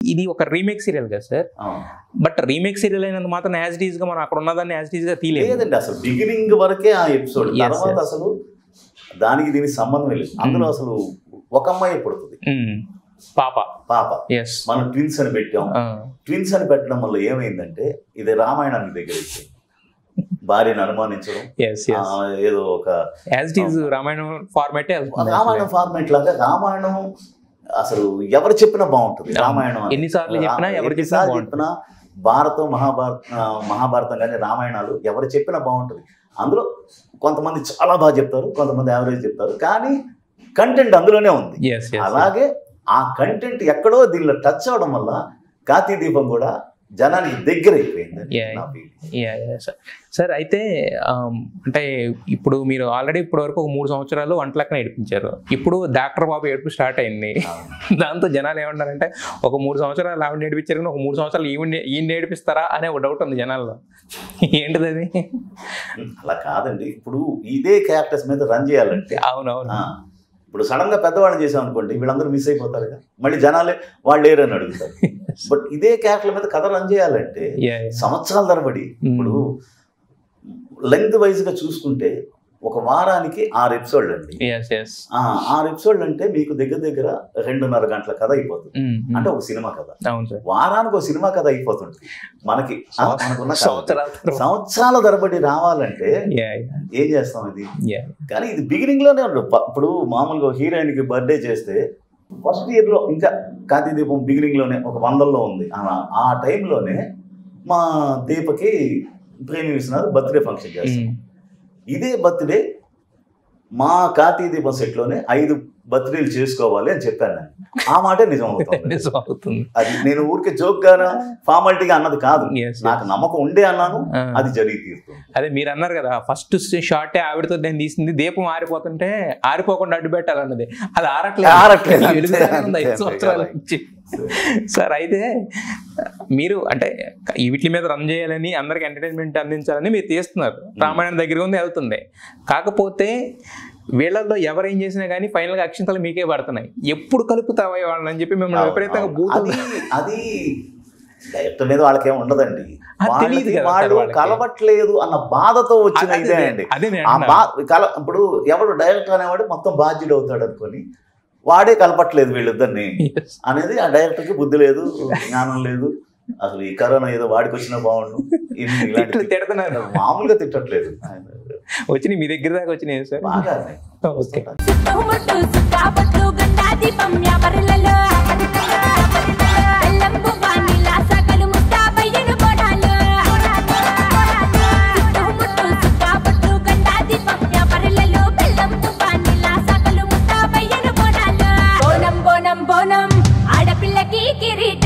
ఇది ఒక remake serial కదా సార్ అవును. బట్ రీమేక్ సీరియల్ అయినంత మాత్రం యాజ్ ఇట్ ఈస్ గా మనం అక్కడ ఉన్నదాన్ని యాజ్ ఇట్ ఈస్ గా తీయలేదు లేదండి అసలు బిగినింగ్ వరకే ఆ ఎపిసోడ్ Yes, తర్వాత yes. అసలు దానికి దీనికి సంబంధం లేదు అందులో అసలు ఒక అమ్మాయి పుడుతుంది ఉమ్. పాప పాప ఎస్ మనం ట్విన్స్ అని పెట్టాం ట్విన్స్ అని పెట్టడం వల్ల ఏమైందంటే ఇది రామాయణానికి దగ్గర అయిపోయింది. భార్యను అనుమానించడం ఎస్ ఆ, ఎస్ ఏదో ఒక యాజ్ ఇట్ ఈస్ రామాయణం ఫార్మాటే రామాయణం ఫార్మేట్ లాగా రామాయణం అసలు ఎవరు చెప్పినా బాగుంటుంది రామాయణం అనేది. ఎన్నిసార్లు చెప్పినా, ఎవరు చెప్పినా ఎన్నిసార్లు బాగుంటుంది. చెప్పినా భారతం మహాభారత ఆ, మహాభారతం కానీ రామాయణాలు ఎవరు చెప్పినా బాగుంటుంది అందులో కొంతమంది చాలా బాగా చెప్తారు కొంతమంది యావరేజ్ చెప్తారు కానీ కంటెంట్ అందులోనే ఉంది ఎస్ ఎస్ అలాగే ఆ కంటెంట్ ఎక్కడో దీనిలో టచ్ అవడం వల్ల కాతీ దీపం కూడా జనానికి దగ్గర అయిపోయింది Yeah. నా feeling. Yeah yeah sir sir అయితే ఆమ్, అంటే ఇప్పుడు మీరు ఆల్రెడీ ఇప్పటి వరకు ఒక మూడు సంవత్సరాలు వంట లెక్కన ఏడిపించారు ఇప్పుడు డాక్టర్ బాబు ఏడుపు స్టార్ట్ అయింది దాంతో జనాలు ఏమన్నారంటే ఒక మూడు సంవత్సరాలు ఆవిడ నేర్పించారు కానీ ఒక మూడు సంవత్సరాలు ఈవిడ ఈయన నేర్పిస్తారా అనే ఒక డౌట్ ఉంది జనాల్లో ఏంటిది అది అలా కాదండి ఇప్పుడు ఇదే క్యారెక్టర్స్ మీద రన్ చేయాలంటే అవునవును ఆ, ఇప్పుడు సడన్ గా పెద్దవాళ్ళని చేసాం అనుకోండి వీళ్ళందరూ మిస్ అయిపోతారు కదా మళ్ళీ జనాలే వాళ్ళు లేరని అడుగుతారు బట్ ఇదే క్యారెక్టర్ మీద కథ రన్ చేయాలంటే యా సంవత్సరాల తరబడి ఇప్పుడు లెంగ్త్ వైజ్ గా చూసుకుంటే ఒక వారానికి ఆరు ఎపిసోడ్లు అండి ఎస్ ఎస్ ఆ, ఆరు ఎపిసోడ్లు అంటే మీకు దగ్గర దగ్గర రెండున్నర గంటల కథ అయిపోతుంది అంటే ఒక సినిమా కథ అవును సార్ వారానికి ఒక సినిమా కథ అయిపోతుంది మనకి ఆ, మనకున్న కథ. సంవత్సరాల తర్వాత. సంవత్సరాల తరబడి రావాలంటే యా ఏం చేస్తాం ఇది యా కానీ ఇది బిగినింగ్ లోనే ఉండదు ప- ఇప్పుడు మామూలుగా హీరోయిన్ కి బర్త్డే చేస్తే ఫస్ట్ ఇయర్ లో ఇంకా కాంతి దీపం బిగినింగ్ లోనే ఒక వందల్లో ఉంది ఆ- ఆ టైంలోనే మా దీపకి ప్రేమి విశ్వనాథ్ బర్త్డే ఫంక్షన్ చేస్తాం ఇదే బర్త్డే మా కార్తీక దీపం సెట్ లోనే ఐదు బర్త్డేలు చేసుకోవాలి అని చెప్పాను నేను ఆ మాటే నిజం అవుతుంది నిజం అవుతుంది అది నేను ఊరికే జోక్ గానా ఫార్మాలిటీగా అన్నది కాదు Yes, నాకు నమ్మకం ఉండే అన్నాను ఆ. అది జరిగి తీరుతుంది అదే మీరు అన్నారు కదా ఫస్ట్ షార్టే ఆవిడతో నేను తీసింది దీపం ఆరిపోతుంటే ఆరిపోకుండా అడ్డు పెట్టాలన్నది అది ఆరట్లేదు ఆరట్లేదు, అంతే, వెలుగుతూనే ఉంది ఐదు అంతే, సంవత్సరాల అంతే. నుంచి సార్ అయితే మీరు అంటే ఈ వీటి మీద రన్ చేయాలని అందరికి ఎంటర్టైన్మెంట్ అందించాలని మీరు తీస్తున్నారు రామాయణం దగ్గర ఉంది వెళ్తుంది కాకపోతే వీళ్ళల్లో ఎవరు ఏం చేసినా కానీ ఫైనల్ గా అక్షింతలు మీకే పడుతున్నాయి ఎప్పుడు కలుపుతావా వాళ్ళని అని చెప్పి మిమ్మల్ని విపరీతంగా బూతులు అది అది డైరెక్టర్ మీద వాళ్ళకేం ఉండదండి అది వాళ్ళకి తెలీదు కదా వాళ్ళు సార్ వాళ్ళకి. కలవట్లేదు అన్న బాధతో వచ్చిన అదే- ఇదే అండి అదే నేను ఆ అంటున్నా. బా కల ఇప్పుడు ఎవడు డైరెక్టర్ అనేవాడు మొత్తం బాధ్యుడు అవుతాడు అనుకొని వాడే కలపట్లేదు వీళ్ళిద్దరిని Yes. అనేది ఆ డైరెక్టర్ కి బుద్ధి లేదు జ్ఞానం లేదు అసలు ఈ కరోనా ఏదో వాడికి వచ్చినా బాగుండు ఇన్ని ఇలాంటి తిట్లు తిడుతున్నారు మామూలుగా తిట్టట్లేదు వచ్చినాయి మీ దగ్గర దాకా వచ్చినాయి సార్ బాగా ఓకే చుట్టుముట్టు చుట్టాపట్టు గండా దీపం వ్యాపారులలో బెల్లం బువ్వ నీళ్ళ సకలు ముస్తాబయ్యను కొడాలు చుట్టుముట్టు చుట్టాపట్టు గండా దీపం వ్యాపారులలో బెల్లం బువ్వ నీళ్ళ సకలు ముస్తాబయ్యను కొడాలు బోనం బోనం బోనం ఆడపిల్లకి కిరీటం